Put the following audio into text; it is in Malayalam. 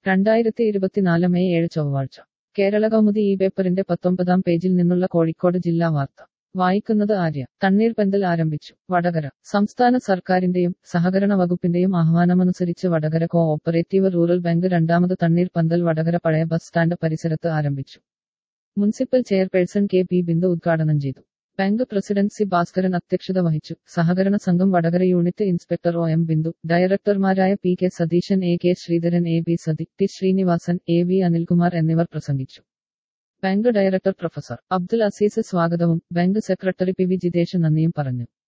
രണ്ടായിരത്തി ഇരുപത്തിനാല് മെയ് ഏഴ് ചൊവ്വാഴ്ച കേരള കൗമുദി ഈ പേപ്പറിന്റെ പത്തൊമ്പതാം പേജിൽ നിന്നുള്ള കോഴിക്കോട് ജില്ലാ വാർത്ത വായിക്കുന്നത് ആര്യ തണ്ണീർപന്തൽ ആരംഭിച്ചു വടകര സംസ്ഥാന സർക്കാരിന്റെയും സഹകരണ വകുപ്പിന്റെയും ആഹ്വാനമനുസരിച്ച് Vadakara co operative rural bank രണ്ടാമത് തണ്ണീർപന്തൽ വടകര പഴയ ബസ് സ്റ്റാൻഡ് പരിസരത്ത് ആരംഭിച്ചു municipal chairperson K P Bindu ഉദ്ഘാടനം ചെയ്തു ബാങ്ക് പ്രസിഡന്റ് സി ഭാസ്കരൻ അധ്യക്ഷത വഹിച്ചു സഹകരണ സംഘം Vadakara unit inspector O M Bindu ഡയറക്ടർമാരായ P K Satheesan A K Sreedharan A B Sathi T Srinivasan A V Anilkumar എന്നിവർ പ്രസംഗിച്ചു bank director professor Abdul Azeez സ്വാഗതവും bank secretary P V Jithesh നന്ദിയും പറഞ്ഞു